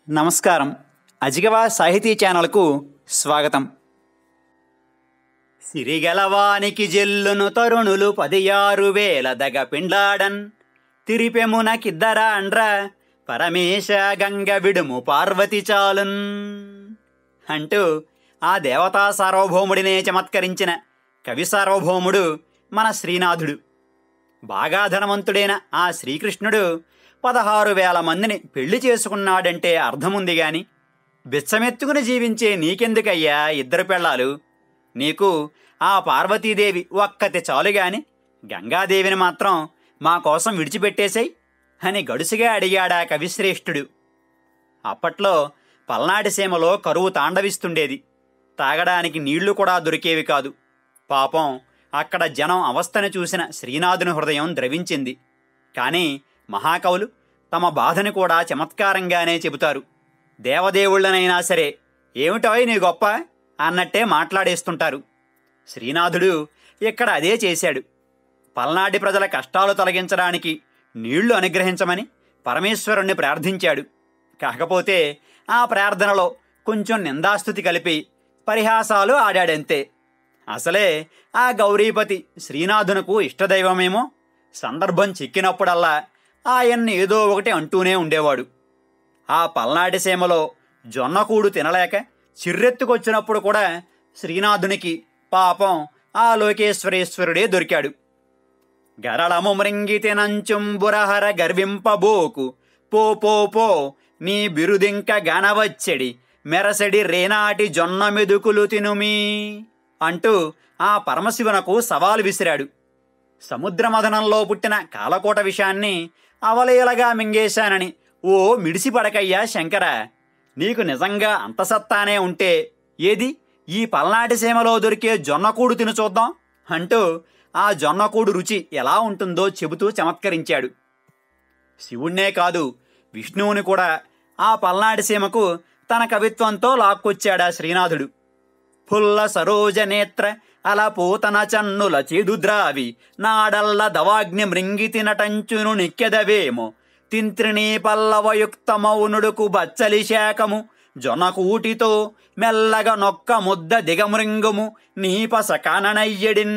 నమస్కారం అజిగవా సాహితీ ఛానల్కు స్వాగతం సిరిగలవానికి జెల్లును తరుణులు పదియారు వేల దగ పిండాడన్ తిరిపెమునకిద్దర అండ్ర పరమేశ గంగ విడుము పార్వతి చాలున్ అంటూ ఆ దేవతా సార్వభౌముడినే చమత్కరించిన కవి సార్వభౌముడు మన శ్రీనాథుడు బాగా ధనవంతుడైన ఆ శ్రీకృష్ణుడు పదహారు వేల మందిని పెళ్లి చేసుకున్నాడంటే అర్థముంది గాని బిచ్చమెత్తుకుని జీవించే నీకెందుకయ్యా ఇద్దరు పెళ్ళాలు నీకు ఆ పార్వతీదేవి ఒక్కతి చాలు గాని గంగాదేవిని మాత్రం మా కోసం విడిచిపెట్టేశాయి అని గడుసుగా అడిగాడా కవిశ్రేష్ఠుడు అప్పట్లో పల్నాటి సీమలో కరువు తాండవిస్తుండేది తాగడానికి నీళ్లు కూడా దొరికేవి కాదు పాపం అక్కడ జనం అవస్థను చూసిన శ్రీనాథుని హృదయం ద్రవించింది కానీ మహాకవులు తమ బాధని కూడా చమత్కారంగానే చెబుతారు దేవదేవుళ్ళనైనా సరే ఏమిటోయ్ నీ గొప్ప అన్నట్టే మాట్లాడేస్తుంటారు శ్రీనాథుడు ఇక్కడ అదే చేశాడు పల్నాటి ప్రజల కష్టాలు తొలగించడానికి నీళ్లు అనుగ్రహించమని పరమేశ్వరుణ్ణి ప్రార్థించాడు కాకపోతే ఆ ప్రార్థనలో కొంచెం నిందాస్తుతి కలిపి పరిహాసాలు ఆడాడంతే అసలే ఆ గౌరీపతి శ్రీనాథునకు ఇష్టదైవమేమో సందర్భం చిక్కినప్పుడల్లా ఆయన్ని ఏదో ఒకటి అంటూనే ఉండేవాడు ఆ పల్నాటి సీమలో జొన్నకూడు తినలేక చిర్రెత్తుకొచ్చినప్పుడు కూడా శ్రీనాథునికి పాపం ఆ లోకేశ్వరేశ్వరుడే దొరికాడు గరళము మృంగితి నంచుంబురహర గర్వింపబోకు పో పో పో నీ బిరుదింక గనవచ్చెడి మెరసడి రేనాటి జొన్న మెదుకులు తినుమీ అంటూ ఆ పరమశివునకు సవాలు విసిరాడు సముద్రమథనంలో పుట్టిన కాలకోట విషయాన్ని అవలీలగా మింగేశానని ఓ మిడిసిపడకయ్యా శంకర నీకు నిజంగా అంత సత్తానే ఉంటే ఏది ఈ పల్నాటి సీమలో దొరికే జొన్నకూడు తిను చూద్దాం అంటూ ఆ జొన్నకూడు రుచి ఎలా ఉంటుందో చెబుతూ చమత్కరించాడు శివుణ్ణే కాదు విష్ణువుని కూడా ఆ పల్నాటి సీమకు తన కవిత్వంతో లాక్కొచ్చాడా శ్రీనాథుడు పుల్ల సరోజ నేత్ర అలపూతన చన్నుల చేదుద్రావి నాడల్ల దవాగ్ని మృంగితి నటంచును నిక్కెదవేమో తింత్రిణీ పల్లవయుక్తమౌనుడుకు బచ్చలి శాఖము జొనకూటితో మెల్లగా నొక్క ముద్ద దిగమృంగుము నీపస కాననయ్యడిన్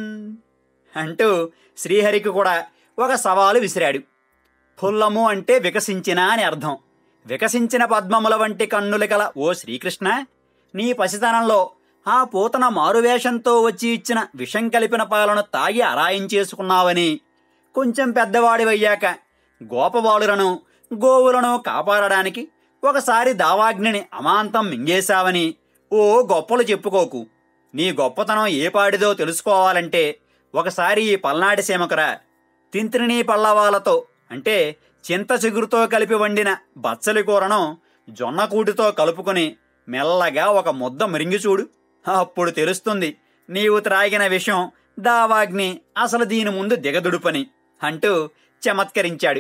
అంటూ శ్రీహరికి కూడా ఒక సవాలు విసిరాడు పుల్లము అంటే వికసించిన అని అర్థం వికసించిన పద్మముల వంటి కన్నులు కల ఓ శ్రీకృష్ణ నీ పసితనంలో ఆ పూతన మారువేషంతో వచ్చి ఇచ్చిన విషం కలిపిన పాలను తాగి అరాయించేసుకున్నావని కొంచెం పెద్దవాడివయ్యాక గోపబాలులను గోవులను కాపాడడానికి ఒకసారి దావాగ్నిని అమాంతం మింగేశావని ఓ గొప్పలు చెప్పుకోకు నీ గొప్పతనం ఏ పాడిదో తెలుసుకోవాలంటే ఒకసారి ఈ పల్నాటి సీమకురా తింత్రిణీ పల్లవాలతో అంటే చింత చిగురుతో కలిపి వండిన బచ్చలి కూరను జొన్నకూటితో కలుపుకొని మెల్లగా ఒక ముద్ద మిరింగి చూడు అప్పుడు తెలుస్తుంది నీవు త్రాగిన విషయం దావాగ్ని అసలు దీని ముందు దిగదుడుపని అంటూ చమత్కరించాడు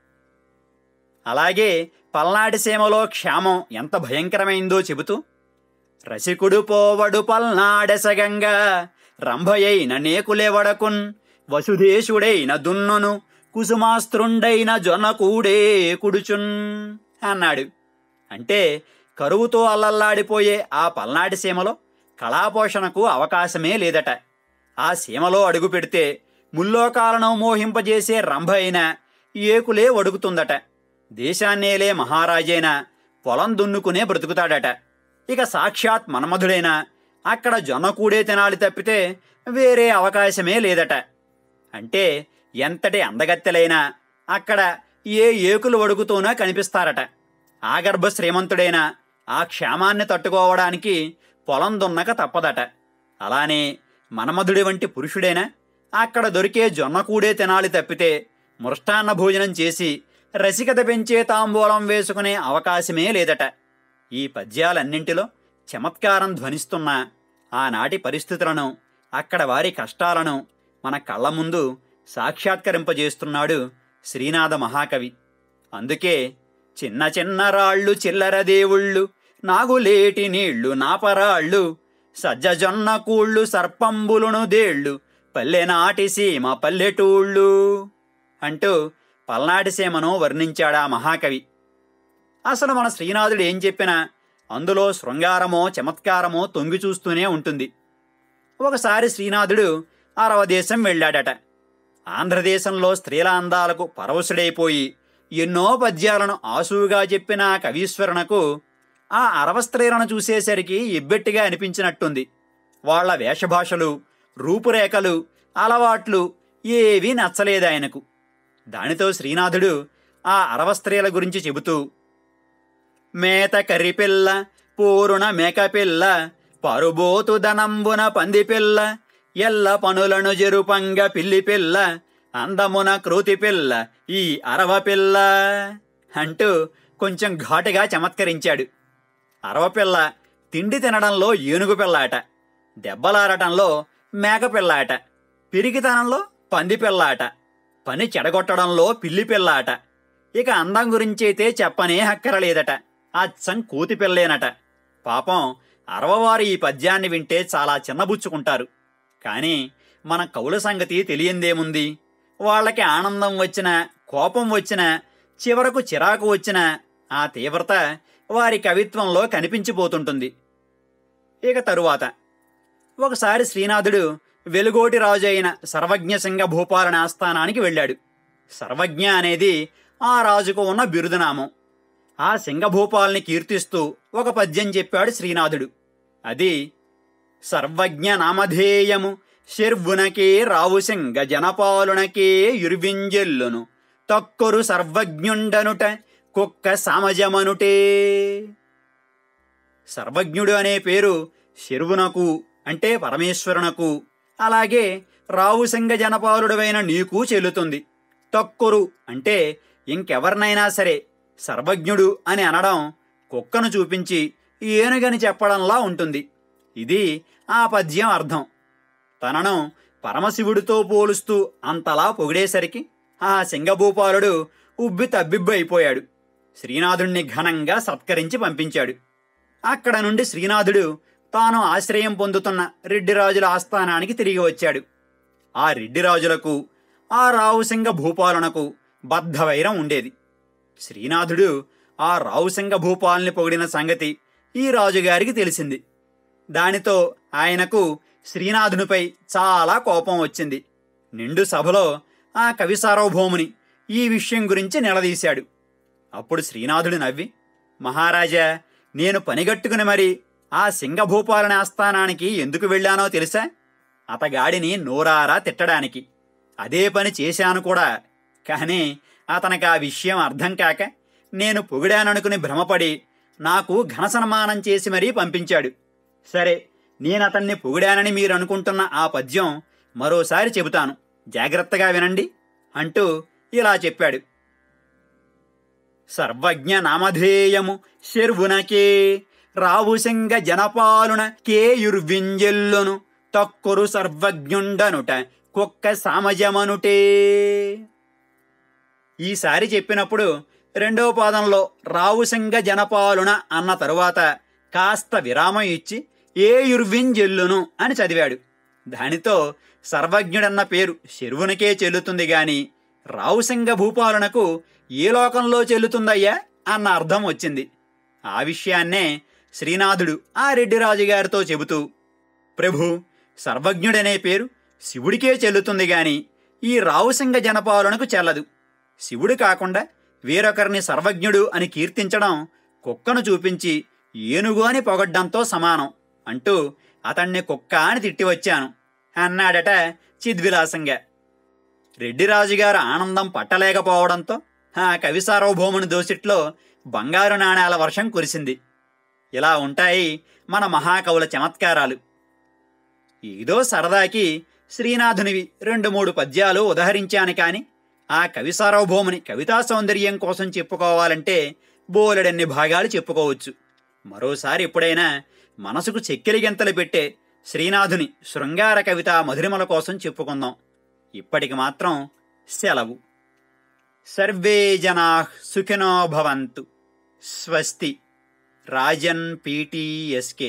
అలాగే పల్నాటి సీమలో క్షామం ఎంత భయంకరమైందో చెబుతూ రసికుడు పోవడు పల్నాడెసగంగా రంభయైన నేకులెవడకున్ వసుధేశుడైన దున్నును కుసుమాస్త్రుండైన జొనకూడే కుడుచున్ అన్నాడు అంటే కరువుతో అల్లల్లాడిపోయే ఆ పల్నాటి సీమలో కళాపోషణకు అవకాశమే లేదట ఆ సీమలో అడుగు పెడితే ముల్లోకాలను మోహింపజేసే రంభ అయిన ఏకులే వడుకుతుందట దేశాన్నేలే మహారాజైన పొలం దున్నుకునే బ్రతుకుతాడట ఇక సాక్షాత్ మన్మధుడైన అక్కడ జొన్నకూడే తినాలి తప్పితే వేరే అవకాశమే లేదట అంటే ఎంతటి అందగత్తెలైనా అక్కడ ఏ ఏకులు వడుకుతూనా కనిపిస్తారట ఆగర్భ శ్రీమంతుడైన ఆ క్షేమాన్ని తట్టుకోవడానికి పొలం దున్నక తప్పదట అలానే మన్మధుడి వంటి పురుషుడైనా అక్కడ దొరికే జొన్నకూడే తినాలి తప్పితే మృష్టాన్న భోజనం చేసి రసికత పెంచే తాంబూలం వేసుకునే అవకాశమే లేదట ఈ పద్యాలన్నింటిలో చమత్కారం ధ్వనిస్తున్న ఆనాటి పరిస్థితులను అక్కడ వారి కష్టాలను మన కళ్ళ ముందు సాక్షాత్కరింపజేస్తున్నాడు శ్రీనాథ మహాకవి అందుకే చిన్న చిన్న రాళ్ళు చిల్లర దేవుళ్ళు నాగులేటి నీళ్లు నాపరాళ్ళు సజ్జజొన్న కూళ్ళు సర్పంబులును దేళ్ళు పల్లెనాటి సీమ పల్లెటూళ్ళు అంటూ పల్నాటి సీమను వర్ణించాడా మహాకవి అసలు మన శ్రీనాథుడు ఏం చెప్పినా అందులో శృంగారమో చమత్కారమో తొంగి చూస్తూనే ఉంటుంది ఒకసారి శ్రీనాథుడు అరవ దేశం వెళ్ళాడట ఆంధ్రదేశంలో స్త్రీల అందాలకు పరవశుడైపోయి ఎన్నో పద్యాలను ఆసువుగా చెప్పిన ఆ కవీశ్వరునకు ఆ అరవ స్త్రీలను చూసేసరికి ఎబ్బెట్టిగా అనిపించినట్టుంది వాళ్ల వేషభాషలు రూపురేఖలు అలవాట్లు ఏవీ నచ్చలేదు ఆయనకు దానితో శ్రీనాథుడు ఆ అరవ స్త్రీల గురించి చెబుతూ మేత కరిపిల్ల పూరుణ మేకపిల్ల పరుబోతు దనంబున పందిపిల్ల ఎల్ల పనులను జరుపంగ పిల్లి పిల్ల అందమున క్రూతి పిల్ల ఈ అరవ పిల్ల అంటూ కొంచెం ఘాటుగా చమత్కరించాడు అరవ పిల్ల తిండి తినడంలో ఏనుగు పిల్లాట దెబ్బలాడటంలో మేక పిల్లాట పిరికితనంలో పంది పిల్లాట పని చెడగొట్టడంలో పిల్లి పిల్లాట ఇక అందం గురించైతే చెప్పనే హక్కరలేదట అచ్చం కూతి పిల్లేనట పాపం అరవవారు ఈ పద్యాన్ని వింటే చాలా చిన్నబుచ్చుకుంటారు కాని మన కవుల సంగతి తెలియందేముంది వాళ్ళకి ఆనందం వచ్చినా కోపం వచ్చినా చివరకు చిరాకు వచ్చినా ఆ తీవ్రత వారి కవిత్వంలో కనిపించిపోతుంటుంది ఇక తరువాత ఒకసారి శ్రీనాథుడు వెలుగోటి రాజు అయిన సర్వజ్ఞ సింగ భూపాలన ఆస్థానానికి వెళ్ళాడు సర్వజ్ఞ అనేది ఆ రాజుకు ఉన్న బిరుదునామం ఆ సింగభూపాల్ని కీర్తిస్తూ ఒక పద్యం చెప్పాడు శ్రీనాథుడు అది సర్వజ్ఞ నామధేయము శర్వునకే రావు సింగ జనపాలునకే యుర్వింజెల్లును తక్కురు సర్వజ్ఞుండనుట కుక్క సామజమనుటే సర్వజ్ఞుడు అనే పేరు శర్వునకు అంటే పరమేశ్వరునకు అలాగే రావుసింగ జనపాలుడవైన నీకు చెల్లుతుంది తక్కురు అంటే ఇంకెవరినైనా సరే సర్వజ్ఞుడు అని అనడం కుక్కను చూపించి ఏనుగని చెప్పడంలా ఉంటుంది ఇది ఆ పద్యం అర్థం తనను పరమశివుడితో పోలుస్తూ అంతలా పొగిడేసరికి ఆ సింగభూపాలుడు ఉబ్బి తబ్బిబ్బు అయిపోయాడు శ్రీనాథుణ్ణి ఘనంగా సత్కరించి పంపించాడు అక్కడ నుండి శ్రీనాథుడు తాను ఆశ్రయం పొందుతున్న రెడ్డిరాజుల ఆస్థానానికి తిరిగి వచ్చాడు ఆ రెడ్డిరాజులకు ఆ రావుసింగ భూపాలనకు బద్ధవైరం ఉండేది శ్రీనాథుడు ఆ రావుసింగ భూపాల్ని పొగిడిన సంగతి ఈ రాజుగారికి తెలిసింది దానితో ఆయనకు శ్రీనాథునిపై చాలా కోపం వచ్చింది నిండు సభలో ఆ కవి సార్వభౌముని ఈ విషయం గురించి నిలదీశాడు అప్పుడు శ్రీనాథుడు నవ్వి మహారాజా నేను పనిగట్టుకుని మరి ఆ సింగభూపాలన ఆస్థానానికి ఎందుకు వెళ్ళానో తెలుసా అతగాడిని నోరారా తిట్టడానికి అదే పని చేశాను కూడా కానీ అతనికి ఆ విషయం అర్థం కాక నేను పొగిడాననుకుని భ్రమపడి నాకు ఘన సన్మానం చేసి మరీ పంపించాడు సరే నేనతన్ని పొగిడానని మీరు అనుకుంటున్న ఆ పద్యం మరోసారి చెబుతాను జాగ్రత్తగా వినండి అంటూ ఇలా చెప్పాడు సర్వజ్ఞ నామధేయము శర్వునకే రావుసింగ జనపాలున కేయుర్వింజెల్లును తక్కురు సర్వజ్ఞుండనుట కుక్క సామజమనుటే ఈసారి చెప్పినప్పుడు రెండవ పాదంలో రావుసింగ జనపాలున అన్న తరువాత కాస్త విరామం ఇచ్చి ఏయుర్వింజెల్లును అని చదివాడు దానితో సర్వజ్ఞుడన్న పేరు శర్వునికే చెల్లుతుంది గాని రావుసింగ భూపాలనకు ఏ లోకంలో చెల్లుతుందయ్యా అన్న అర్థం వచ్చింది ఆ విషయాన్నే శ్రీనాథుడు ఆ రెడ్డిరాజు గారితో చెబుతూ ప్రభు సర్వజ్ఞుడనే పేరు శివుడికే చెల్లుతుంది గాని ఈ రావుసింగ జనపాలనకు చెల్లదు శివుడు కాకుండా వేరొకరిని సర్వజ్ఞుడు అని కీర్తించడం కుక్కను చూపించి ఏనుగు అని పొగడ్డంతో సమానం అంటూ అతన్ని కుక్క అని తిట్టి వచ్చాను అన్నాడట చిద్విలాసంగా రెడ్డిరాజుగారు ఆనందం పట్టలేకపోవడంతో ఆ కవి సార్వభౌముని దోసిట్లో బంగారు నాణేల వర్షం కురిసింది ఇలా ఉంటాయి మన మహాకవుల చమత్కారాలు ఏదో సరదాకి శ్రీనాథునివి రెండు మూడు పద్యాలు ఉదహరించాను కాని ఆ కవి సార్వభౌముని కవితా సౌందర్యం కోసం చెప్పుకోవాలంటే బోలెడన్ని భాగాలు చెప్పుకోవచ్చు మరోసారి ఎప్పుడైనా మనసుకు చెక్కిలి గెంతలు పెట్టే శ్రీనాథుని శృంగార కవిత మధురిమల కోసం చెప్పుకుందాం ఇప్పటికి మాత్రం సెలవు సర్వే జనా సుఖినో భవంతు స్వస్తి రాజన్ పీటీఎస్కే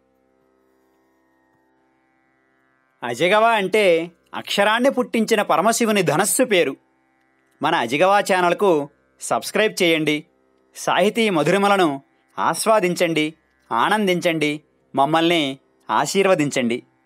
అజగవ అంటే అక్షరాన్ని పుట్టించిన పరమశివుని ధనస్సు పేరు మన అజిగవా ఛానల్కు సబ్స్క్రైబ్ చేయండి సాహితీ మధురిమలను ఆస్వాదించండి ఆనందించండి మమ్మల్ని ఆశీర్వదించండి